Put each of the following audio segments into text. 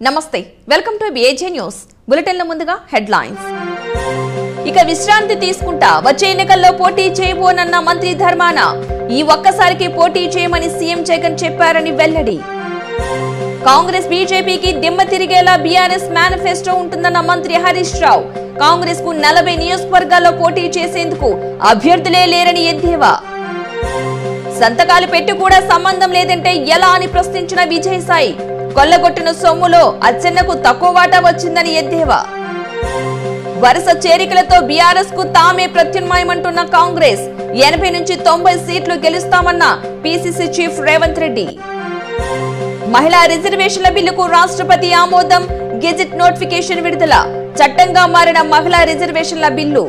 నమస్తే welcome to AJ news బులెటిన్ల ముందుగా హెడ్లైన్స్ ఇక విశ్రాంతి తీసుకుంటా వచ్చే ఎన్నికల్లో పోటీ చేయబోనన్న మంత్రి ధర్మాన ఈ ఒక్కసారికి పోటీ చేయమని సీఎం జగన్ చెప్పారని వెల్లడి కాంగ్రెస్ బీజేపీకి దిమ్మ తిరిగేలా బీఆర్ఎస్ మేనిఫెస్టో ఉంటుందన్న మంత్రి హరీష్ రావు కాంగ్రెస్ కు నలభై నియోజకవర్గాల్లో పోటీ చేసేందుకు అభ్యర్థులే లేరని ఎద్దేవా సంతకాలు పెట్టి కూడా సంబంధం లేదంటే ఎలా అని ప్రశ్నించిన విజయసాయి కొల్లగొట్టిన సొమ్ములో అచ్చెన్నకు తక్కువ వాటా వచ్చిందని ఎద్దేవా వరుస చేరికలతో బీఆర్ఎస్ కు తామే ప్రత్యామ్నాయమంటున్న కాంగ్రెస్ ఎనభై నుంచి తొంభై సీట్లు గెలుస్తామన్న పీసీసీ చీఫ్ రేవంత్ రెడ్డి మహిళా రిజర్వేషన్ల బిల్లుకు రాష్ట్రపతి ఆమోదం గెజిట్ నోటిఫికేషన్ విడుదల చట్టంగా మారిన మహిళా రిజర్వేషన్ల బిల్లు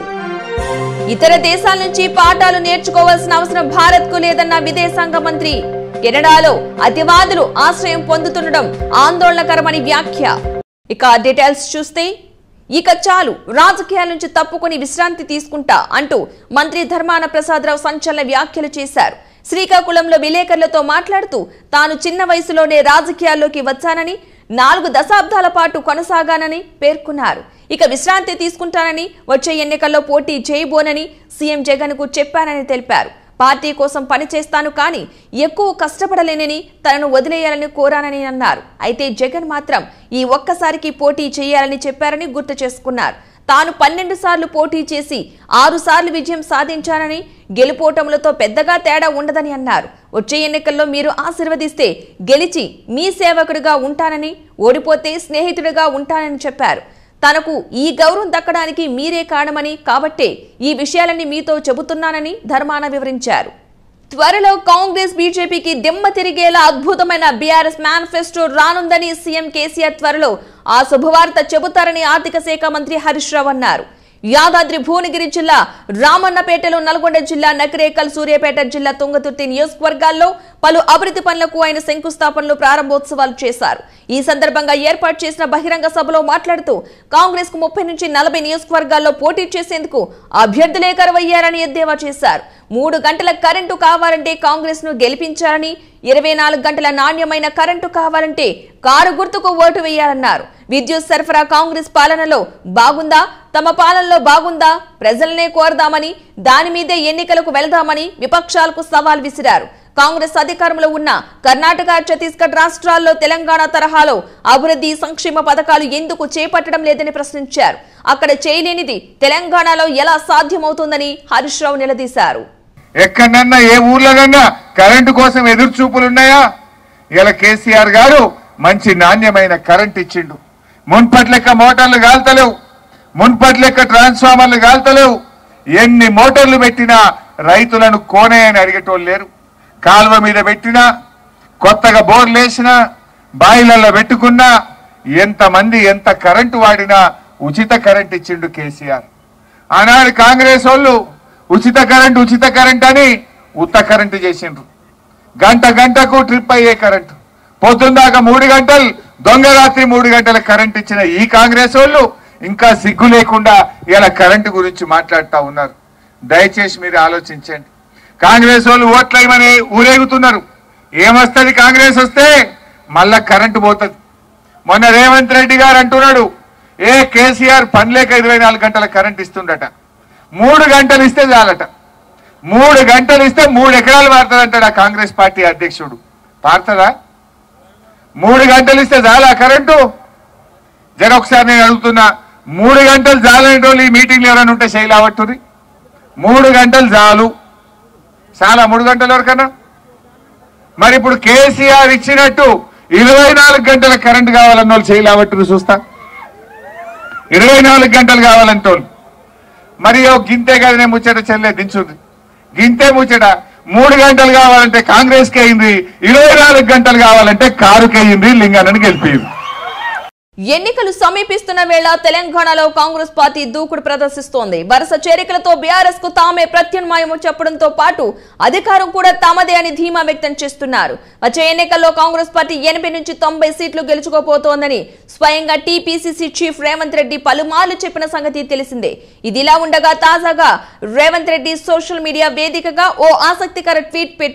ఇతర దేశాల నుంచి పాఠాలు నేర్చుకోవాల్సిన అవసరం భారత్ కు లేదన్న విదేశాంగ మంత్రి కెనడాలో అతివాదులు ఆశ్రయం పొందుతుండడం ఆందోళనకరమని వ్యాఖ్య ఇక డీటెయిల్స్ చూస్తే ఇక చాలు రాజకీయాల నుంచి తప్పుకొని విశ్రాంతి తీసుకుంటా అంటూ మంత్రి ధర్మాన ప్రసాదరావు సంచలన వ్యాఖ్యలు చేశారు శ్రీకాకుళంలో విలేకరులతో మాట్లాడుతూ తాను చిన్న వయసులోనే రాజకీయాల్లోకి వచ్చానని నాలుగు దశాబ్దాల పాటు కొనసాగానని పేర్కొన్నారు ఇక విశ్రాంతి తీసుకుంటానని వచ్చే ఎన్నికల్లో పోటీ చేయబోనని సీఎం జగన్ కు చెప్పానని తెలిపారు పార్టీ కోసం పనిచేస్తాను కానీ ఎక్కువ కష్టపడలేనని తనను వదిలేయాలని కోరానని అన్నారు అయితే జగన్ మాత్రం ఈ ఒక్కసారికి పోటీ చేయాలని చెప్పారని గుర్తు చేసుకున్నారు తాను పన్నెండు సార్లు పోటీ చేసి ఆరు సార్లు విజయం సాధించానని గెలుపోటములతో పెద్దగా తేడా ఉండదని అన్నారు వచ్చే ఎన్నికల్లో మీరు ఆశీర్వదిస్తే గెలిచి మీ సేవకుడిగా ఉంటానని ఓడిపోతే స్నేహితుడిగా ఉంటానని చెప్పారు తనకు ఈ గౌరవం దక్కడానికి మీరే కారణమని కాబట్టే ఈ విషయాలన్నీ మీతో చెబుతున్నానని ధర్మాన వివరించారు త్వరలో కాంగ్రెస్ బీజేపీకి దిమ్మ తిరిగేలా అద్భుతమైన బీఆర్ఎస్ మేనిఫెస్టో రానుందని సీఎం కేసీఆర్ త్వరలో ఆ శుభవార్త చెబుతారని ఆర్థిక శాఖ మంత్రి హరీష్ రావు అన్నారు యాదాద్రి భువనగిరి జిల్లా రామన్నపేటలో నల్గొండ జిల్లా నకరేకల్ సూర్యాపేట జిల్లా తుంగతుర్తి నియోజకవర్గాల్లో పలు అభివృద్ధి పనులకు ఆయన శంకుస్థాపనలు ప్రారంభోత్సవాలు చేశారు ఈ సందర్భంగా ఏర్పాటు చేసిన బహిరంగ సభలో మాట్లాడుతూ కాంగ్రెస్ కు ముప్పై నుంచి నలభై నియోజకవర్గాల్లో పోటీ చేసేందుకు అభ్యర్థులే కరువయ్యారని ఎద్దేవా చేశారు మూడు గంటల కరెంటు కావాలంటే కాంగ్రెస్ ను గెలిపించాలని ఇరవై నాలుగు గంటల నాణ్యమైన కరెంటు కావాలంటే కారు గుర్తుకు ఓటు వేయాలన్నారు విద్యుత్ సరఫరా కాంగ్రెస్ పాలనలో బాగుందా తమ పాలనలో బాగుందా ప్రజలనే కోరదామని దాని మీదే ఎన్నికలకు వెళదామని విపక్షాలకు సవాల్ విసిరారు కాంగ్రెస్ అధికారంలో ఉన్న కర్ణాటక ఛత్తీస్గఢ్ రాష్ట్రాల్లో తెలంగాణ తరహాలో అభివృద్ధి సంక్షేమ పథకాలు ఎందుకు చేపట్టడం లేదని ప్రశ్నించారు అక్కడ చేయలేనిది తెలంగాణలో ఎలా సాధ్యమవుతుందని హరీష్ రావు నిలదీశారు ఎక్కడన్నా ఏ ఊర్లోనన్నా కరెంటు కోసం ఎదురు చూపులు ఉన్నాయా ఇలా కేసీఆర్ గారు మంచి నాణ్యమైన కరెంట్ ఇచ్చిండు మున్పటి లెక్క మోటార్లు కాల్తలేవు మున్పటి లెక్క ట్రాన్స్ఫార్మర్లు కాల్తలేవు ఎన్ని మోటార్లు పెట్టినా రైతులను కోనే అని అడిగేటోళ్ళు లేరు కాలువ మీద పెట్టినా కొత్తగా బోర్లు వేసినా బాయిలలో పెట్టుకున్నా ఎంతమంది ఎంత కరెంటు వాడినా ఉచిత కరెంట్ ఇచ్చిండు కేసీఆర్ ఆనాడు కాంగ్రెస్ వాళ్ళు ఉచిత కరెంట్ ఉచిత కరెంట్ అని ఉత్త కరెంటు చేసిండ్రు గంట గంటకు ట్రిప్ అయ్యే కరెంటు పొద్దుందాకా మూడు గంటలు దొంగ రాత్రి మూడు గంటల కరెంట్ ఇచ్చిన ఈ కాంగ్రెస్ వాళ్ళు ఇంకా సిగ్గు లేకుండా ఇలా కరెంటు గురించి మాట్లాడుతూ ఉన్నారు దయచేసి మీరు ఆలోచించండి కాంగ్రెస్ వాళ్ళు ఓట్లేమని ఊరేగుతున్నారు ఏమొస్తుంది కాంగ్రెస్ వస్తే మళ్ళా కరెంటు పోతుంది మొన్న రేవంత్ రెడ్డి గారు అంటున్నాడు ఏ కేసీఆర్ పనిలేక ఇరవై నాలుగు గంటల కరెంట్ ఇస్తుండట మూడు గంటలు ఇస్తే చాలట మూడు గంటలు ఇస్తే మూడు ఎకరాలు పారుతుందంటాడు ఆ కాంగ్రెస్ పార్టీ అధ్యక్షుడు పారుతుందా మూడు గంటలు ఇస్తే చాలా కరెంటు జర ఒకసారి నేను అడుగుతున్నా మూడు గంటలు చాలని రోజులు ఈ మీటింగ్లు ఎవరైనా ఉంటే శైలావట్టురి మూడు గంటలు చాలు చాలా మూడు గంటల వరకన్నా మరి ఇప్పుడు కేసీఆర్ ఇచ్చినట్టు ఇరవై నాలుగు గంటల కరెంట్ కావాలన్న వాళ్ళు చేయలేవట్టురు చూస్తా ఇరవై నాలుగు గంటలు కావాలంటోళ్ళు మరి ఓ గింతే కదా నేను ముచ్చట చెల్లె దించుంది గింతే ముచ్చట మూడు గంటలు కావాలంటే కాంగ్రెస్ కి అయింది ఇరవై నాలుగు గంటలు కావాలంటే కారుకి అయింది లింగాన్ని గెలిపింది ఎన్నికలు సమీపిస్తున్న వేళ తెలంగాణలో కాంగ్రెస్ పార్టీ దూకుడు ప్రదర్శిస్తోంది వరుస చేరికలతో బీఆర్ఎస్ కు తామే ప్రత్యామ్నాయం చెప్పడంతో పాటు అధికారం కూడా తమదే అని ధీమా వ్యక్తం చేస్తున్నారు వచ్చే ఎన్నికల్లో కాంగ్రెస్ పార్టీ ఎనభై నుంచి తొంభై సీట్లు గెలుచుకోబోతోందని స్వయంగా టీపీసీసీ చీఫ్ రేవంత్ రెడ్డి పలుమార్లు చెప్పిన సంగతి తెలిసిందే ఇదిలా ఉండగా తాజాగా రేవంత్ రెడ్డి సోషల్ మీడియా వేదికగా ఓ ఆసక్తికర ట్వీట్ పెట్టారు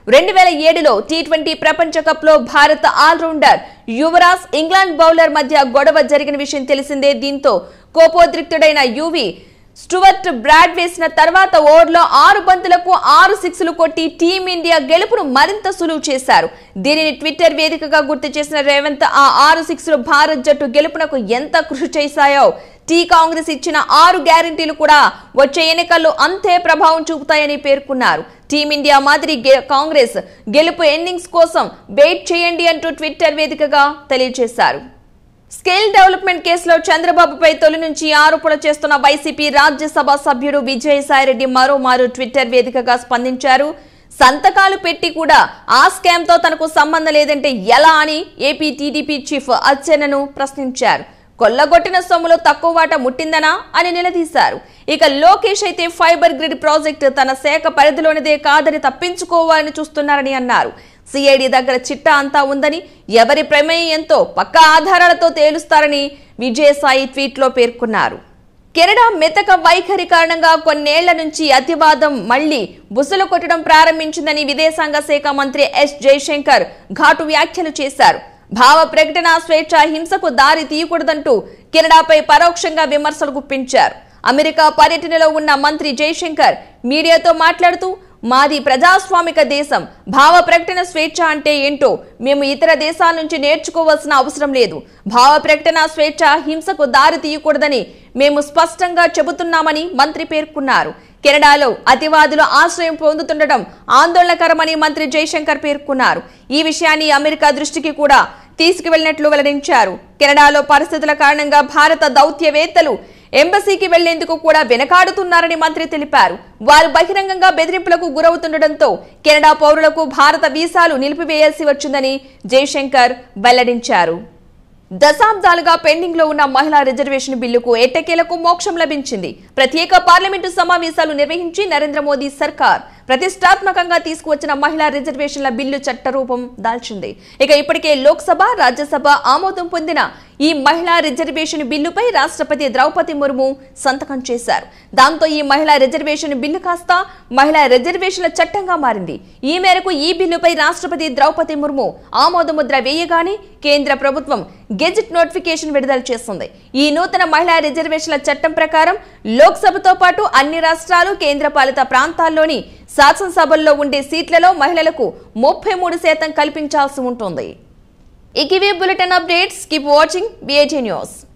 రెండు వేల ఏడులో టీ ట్వంటీ ప్రపంచ కప్ లో భారత ఆల్రౌండర్ యువరాజ్ ఇంగ్లాండ్ బౌలర్ మధ్య గొడవ జరిగిన విషయం తెలిసిందే దీంతో కోపోద్రిక్తుడైన యువి స్టువర్ట్ బ్రాడ్ వేసిన తర్వాత ఓవర్లో ఆరు బంతులకు ఆరు సిక్స్లు కొట్టి టీమిండియా గెలుపును మరింత సులువు చేశారు దీనిని ట్విట్టర్ వేదికగా గుర్తు చేసిన రేవంత్ ఆ ఆరు సిక్స్లు భారత్ జట్టు గెలుపునకు ఎంత కృషి చేశాయో టీ కాంగ్రెస్ ఇచ్చిన ఆరు గ్యారంటీలు కూడా వచ్చే ఎన్నికల్లో అంతే ప్రభావం చూపుతాయని పేర్కొన్నారు టీమిండియా మాదిరి గె- కాంగ్రెస్ గెలుపు ఎన్నింగ్స్ కోసం వెయిట్ చేయండి అంటూ ట్విట్టర్ వేదికగా తెలియజేశారు స్కిల్ డెవలప్మెంట్ కేసులో చంద్రబాబుపై తొలి నుంచి ఆరోపణలు చేస్తున్న వైసీపీ రాజ్యసభ సభ్యుడు విజయసాయిరెడ్డి మరోమారు ట్విట్టర్ వేదికగా స్పందించారు సంతకాలు పెట్టి కూడా ఆ స్కామ్ తో తనకు సంబంధం లేదంటే ఎలా అని ఏపీ టీడీపీ చీఫ్ అచ్చెన్నను ప్రశ్నించారు కొల్లగొట్టిన సొమ్ములో తక్కువ వాట ముట్టిందనా అని నిలదీశారు ఇక లోకేష్ అయితే ఫైబర్ గ్రిడ్ ప్రాజెక్టు తన శాఖ పరిధిలోనిదే కాదని తప్పించుకోవాలని చూస్తున్నారని అన్నారు సిఐడి దగ్గర చిట్టా అంతా ఉందని ఎవరి ప్రమేయం ఎంతో పక్కా ఆధారాలతో తేలుస్తారని విజయసాయి ట్వీట్లో పేర్కొన్నారు కెనడా మెతక వైఖరి కారణంగా కొన్నేళ్ల నుంచి అతివాదం మళ్లీ బుసలు కొట్టడం ప్రారంభించిందని విదేశాంగ శాఖ మంత్రి ఎస్ జయశంకర్ ఘాటు వ్యాఖ్యలు చేశారు భావ ప్రకటన స్వేచ్ఛ హింసకు దారి తీయకూడదంటూ కెనడాపై పరోక్షంగా విమర్శలు గుప్పించారు అమెరికా పర్యటనలో ఉన్న మంత్రి జయశంకర్ మీడియాతో మాట్లాడుతూ మాది ప్రజాస్వామిక దేశం భావ ప్రకటన స్వేచ్ఛ అంటే ఏంటో మేము ఇతర దేశాల నుంచి నేర్చుకోవాల్సిన అవసరం లేదు భావ ప్రకటన స్వేచ్ఛ హింసకు దారి తీయకూడదని మేము స్పష్టంగా చెబుతున్నామని మంత్రి పేర్కొన్నారు కెనడాలో అతివాదులు ఆశ్రయం పొందుతుండటం ఆందోళనకరమని మంత్రి జైశంకర్ పేర్కొన్నారు ఈ విషయాన్ని అమెరికా దృష్టికి కూడా తీసుకువెళ్లినట్లు వెల్లడించారు కెనడాలో పరిస్థితుల కారణంగా భారత దౌత్యవేత్తలు ఎంబసీకి వెళ్లేందుకు కూడా వెనకాడుతున్నారని మంత్రి తెలిపారు వారు బహిరంగంగా బెదిరింపులకు గురవుతుండటంతో కెనడా పౌరులకు భారత వీసాలు నిలిపివేయాల్సి వచ్చిందని జయశంకర్ వెల్లడించారు దశాబ్దాలుగా పెండింగ్ లో ఉన్న మహిళా రిజర్వేషన్ బిల్లుకు ఎట్టకేలకు మోక్షం లభించింది ప్రత్యేక పార్లమెంటు సమావేశాలు నిర్వహించి నరేంద్ర మోదీ సర్కార్ ప్రతిష్టాత్మకంగా తీసుకువచ్చిన మహిళా రిజర్వేషన్ల బిల్లు చట్టరూపం దాల్చింది ఇక ఇప్పటికే లోక్సభ రాజ్యసభ ఆమోదం పొందిన ఈ మహిళా రిజర్వేషన్ బిల్లుపై రాష్ట్రపతి ద్రౌపది ముర్ము సంతకం చేశారు దాంతో ఈ మహిళా రిజర్వేషన్ బిల్లు కాస్త మహిళా రిజర్వేషన్ల చట్టంగా మారింది ఈ మేరకు ఈ బిల్లుపై రాష్ట్రపతి ద్రౌపది ముర్ము ఆమోదముద్ర వేయగానే కేంద్ర ప్రభుత్వం గెజిట్ నోటిఫికేషన్ విడుదల చేస్తుంది ఈ నూతన మహిళా రిజర్వేషన్ల చట్టం ప్రకారం లోక్సభతో పాటు అన్ని రాష్ట్రాలు కేంద్రపాలిత ప్రాంతాల్లోని శాసనసభల్లో ఉండే సీట్లలో మహిళలకు ముప్పై మూడు శాతం కల్పించాల్సి ఉంటుంది ఇక ఇవే bulletin updates keep watching BAG news